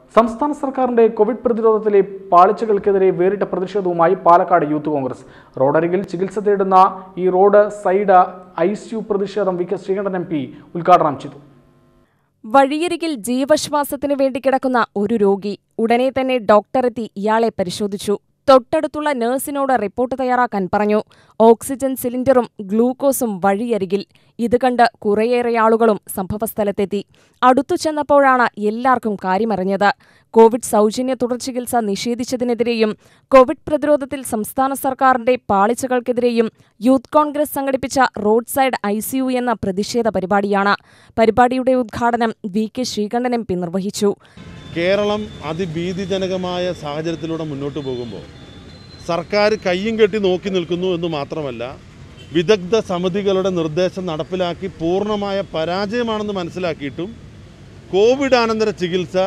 സംസ്ഥാന സർക്കാരിന്റെ കോവിഡ് പ്രതിരോധത്തിലെ പാളിച്ചകൾക്കെതിരെ വേറിട്ട പ്രതിഷേധവുമായി പാലക്കാട് യൂത്ത് കോൺഗ്രസ് റോഡരികിൽ ചികിത്സ തേടുന്ന ഈ റോഡ് സൈഡ് ഐ പ്രതിഷേധം V K Sreekandan M P ഉദ്ഘാടനം ചെയ്തു വഴിയരികിൽ ജീവശ്വാസത്തിന് വേണ്ടി കിടക്കുന്ന ഒരു രോഗി ഉടനെ തന്നെ ഡോക്ടറെത്തി ഇയാളെ പരിശോധിച്ചു തൊട്ടടുത്തുള്ള നഴ്സിനോട് റിപ്പോർട്ട് തയ്യാറാക്കാൻ പറഞ്ഞു ഓക്സിജൻ സിലിണ്ടറും ഗ്ലൂക്കോസും വഴിയരികിൽ ഇത് കണ്ട് കുറേയേറെ ആളുകളും സംഭവസ്ഥലത്തെത്തി അടുത്തു ചെന്നപ്പോഴാണ് എല്ലാവർക്കും കാര്യമറിഞ്ഞത് കോവിഡ് സൗജന്യ തുടർ ചികിത്സ നിഷേധിച്ചതിനെതിരെയും കോവിഡ് പ്രതിരോധത്തിൽ സംസ്ഥാന സർക്കാരിന്റെ പാളിച്ചകൾക്കെതിരെയും യൂത്ത് കോൺഗ്രസ് സംഘടിപ്പിച്ച റോഡ് സൈഡ് ഐ എന്ന പ്രതിഷേധ പരിപാടിയാണ് പരിപാടിയുടെ ഉദ്ഘാടനം V K Sreekandan M P നിർവഹിച്ചു കേരളം അതിഭീതിജനകമായ സാഹചര്യത്തിലൂടെ മുന്നോട്ട് പോകുമ്പോൾ സർക്കാർ കയ്യും കെട്ടി നോക്കി നിൽക്കുന്നു എന്ന് മാത്രമല്ല വിദഗ്ധ സമിതികളുടെ നിർദ്ദേശം നടപ്പിലാക്കി പൂർണ്ണമായ പരാജയമാണെന്ന് മനസ്സിലാക്കിയിട്ടും കോവിഡ് അനന്തര ചികിത്സ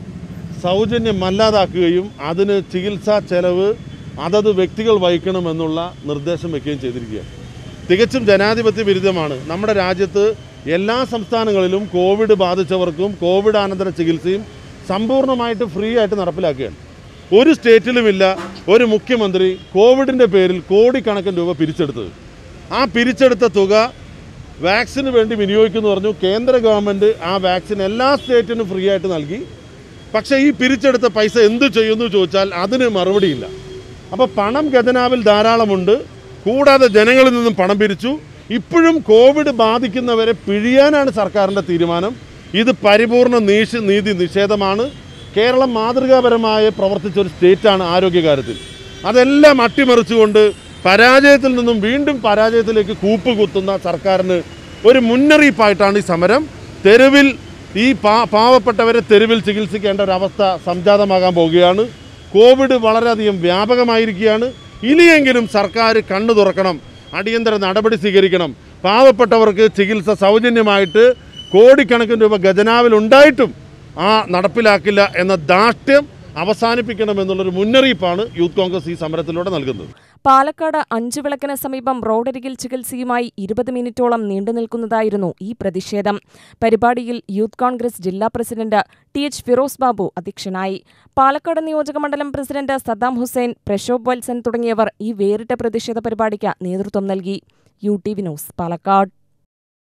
സൗജന്യമല്ലാതാക്കുകയും അതിന് ചികിത്സാ ചെലവ് അതത് വ്യക്തികൾ വഹിക്കണമെന്നുള്ള നിർദ്ദേശം വയ്ക്കുകയും ചെയ്തിരിക്കുകയാണ് തികച്ചും ജനാധിപത്യ വിരുദ്ധമാണ് നമ്മുടെ രാജ്യത്ത് എല്ലാ സംസ്ഥാനങ്ങളിലും കോവിഡ് ബാധിച്ചവർക്കും കോവിഡ് അനന്തര ചികിത്സയും സമ്പൂർണ്ണമായിട്ട് ഫ്രീ ആയിട്ട് നടപ്പിലാക്കുകയാണ് ഒരു സ്റ്റേറ്റിലുമില്ല ഒരു മുഖ്യമന്ത്രി കോവിഡിൻ്റെ പേരിൽ കോടിക്കണക്കിന് രൂപ പിരിച്ചെടുത്തത് ആ പിരിച്ചെടുത്ത തുക വാക്സിന് വേണ്ടി വിനിയോഗിക്കുമെന്ന് പറഞ്ഞു കേന്ദ്ര ഗവൺമെൻറ് ആ വാക്സിൻ എല്ലാ സ്റ്റേറ്റിനും ഫ്രീ ആയിട്ട് നൽകി പക്ഷേ ഈ പിരിച്ചെടുത്ത പൈസ എന്ത് ചെയ്യുമെന്ന് ചോദിച്ചാൽ അതിന് മറുപടിയില്ല അപ്പോൾ പണം ഖജനാവിൽ ധാരാളമുണ്ട് കൂടാതെ ജനങ്ങളിൽ നിന്നും പണം പിരിച്ചു ഇപ്പോഴും കോവിഡ് ബാധിക്കുന്നവരെ പിഴിയാനാണ് സർക്കാരിൻ്റെ തീരുമാനം ഇത് പരിപൂർണ നീശ നീതി നിഷേധമാണ് കേരളം മാതൃകാപരമായി പ്രവർത്തിച്ച ഒരു സ്റ്റേറ്റാണ് ആരോഗ്യകാര്യത്തിൽ അതെല്ലാം അട്ടിമറിച്ചുകൊണ്ട് പരാജയത്തിൽ നിന്നും വീണ്ടും പരാജയത്തിലേക്ക് കൂപ്പുകുത്തുന്ന സർക്കാരിന് ഒരു മുന്നറിയിപ്പായിട്ടാണ് ഈ സമരം തെരുവിൽ ഈ പാ പാവപ്പെട്ടവരെ തെരുവിൽ ചികിത്സിക്കേണ്ട ഒരവസ്ഥ സംജാതമാകാൻ പോവുകയാണ് കോവിഡ് വളരെയധികം വ്യാപകമായിരിക്കുകയാണ് ഇനിയെങ്കിലും സർക്കാർ കണ്ണു തുറക്കണം അടിയന്തര നടപടി സ്വീകരിക്കണം പാവപ്പെട്ടവർക്ക് ചികിത്സ സൗജന്യമായിട്ട് കോടിക്കണക്കിന് രൂപ ഖജനാവിൽ ഉണ്ടായിട്ടും ആ നടപ്പിലാക്കില്ല എന്ന ദാഷ്ട്യം അവസാനിപ്പിക്കണമെന്നുള്ളൊരു മുന്നറിയിപ്പാണ് യൂത്ത് കോൺഗ്രസ് ഈ സമരത്തിലൂടെ നൽകുന്നത് പാലക്കാട് അഞ്ചു വിളക്കിന് സമീപം റോഡരികിൽ ചികിത്സയുമായി ഇരുപത് മിനിറ്റോളം നീണ്ടുനിൽക്കുന്നതായിരുന്നു ഈ പ്രതിഷേധം പരിപാടിയിൽ യൂത്ത് കോൺഗ്രസ് ജില്ലാ president T H Firos Babu അധ്യക്ഷനായി പാലക്കാട് നിയോജക മണ്ഡലം പ്രസിഡന്റ് സദ്ദാം ഹുസൈൻ പ്രശോഭ് വത്സൻ തുടങ്ങിയവർ ഈ വേറിട്ട പ്രതിഷേധ പരിപാടിക്ക് നേതൃത്വം നൽകി U T V news Palakkad